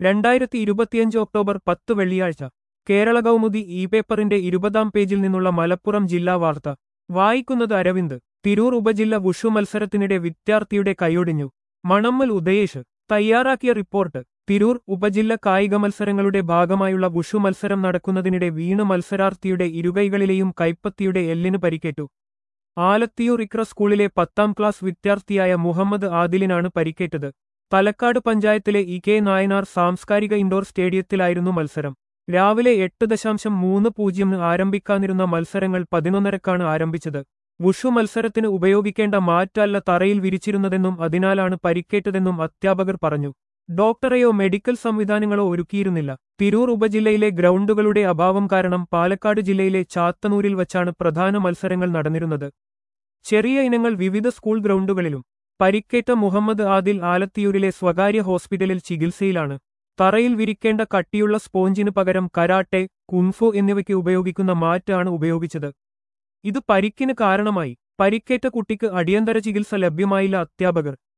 രണ്ടായിരത്തി ഇരുപത്തിയഞ്ച് ഒക്ടോബർ പത്ത് വെള്ളിയാഴ്ച കേരള കൗമുദി ഇ പേപ്പറിന്റെ ഇരുപതാം പേജിൽ നിന്നുള്ള മലപ്പുറം ജില്ലാ വാർത്ത വായിക്കുന്നത് അരവിന്ദ് തിരൂർ ഉപജില്ല വുഷു മത്സരത്തിനിടെ വിദ്യാർത്ഥിയുടെ കൈയൊടിഞ്ഞു മണമ്മൽ ഉദയേഷ് തയ്യാറാക്കിയ റിപ്പോർട്ട് തിരൂർ ഉപജില്ല കായിക മത്സരങ്ങളുടെ ഭാഗമായുള്ള വുഷു മത്സരം നടക്കുന്നതിനിടെ വീണ് മത്സരാർത്ഥിയുടെ ഇരുകൈകളിലെയും കൈപ്പത്തിയുടെ എല്ലിന് പരിക്കേറ്റു ആലത്തിയൂർ ഇക്ര സ്കൂളിലെ പത്താം ക്ലാസ് വിദ്യാർത്ഥിയായ മുഹമ്മദ് ആദിലിനാണ് പരിക്കേറ്റത് തലക്കാട് പഞ്ചായത്തിലെ ഇ കെ നായനാർ സാംസ്കാരിക ഇൻഡോർ സ്റ്റേഡിയത്തിലായിരുന്നു മത്സരം രാവിലെ എട്ട് ദശാംശം മൂന്ന് പൂജ്യമിന് ആരംഭിക്കാനിരുന്ന മത്സരങ്ങൾ പതിനൊന്നരക്കാണ് ആരംഭിച്ചത് വുഷു മത്സരത്തിന് ഉപയോഗിക്കേണ്ട മാറ്റല്ല തറയിൽ വിരിച്ചിരുന്നതെന്നും അതിനാലാണ് പരിക്കേറ്റതെന്നും അധ്യാപകർ പറഞ്ഞു ഡോക്ടറെയോ മെഡിക്കൽ സംവിധാനങ്ങളോ ഒരുക്കിയിരുന്നില്ല തിരൂർ ഉപജില്ലയിലെ ഗ്രൗണ്ടുകളുടെ അഭാവം കാരണം പാലക്കാട് ജില്ലയിലെ ചാത്തനൂരിൽ വച്ചാണ് പ്രധാന മത്സരങ്ങൾ നടന്നിരുന്നത് ചെറിയ ഇനങ്ങൾ വിവിധ സ്കൂൾ ഗ്രൗണ്ടുകളിലും പരിക്കേറ്റ മുഹമ്മദ് ആദിൽ ആലത്തിയൂരിലെ സ്വകാര്യ ഹോസ്പിറ്റലിൽ ചികിത്സയിലാണ് തറയിൽ വിരിക്കേണ്ട കട്ടിയുള്ള സ്പോഞ്ചിന് പകരം കരാട്ടെ കുൻഫു എന്നിവയ്ക്ക് ഉപയോഗിക്കുന്ന മാറ്റാണ് ഉപയോഗിച്ചത് ഇത് പരിക്കിന് കാരണമായി പരിക്കേറ്റ കുട്ടിക്ക് അടിയന്തര ചികിത്സ ലഭ്യമായില്ല അധ്യാപകർ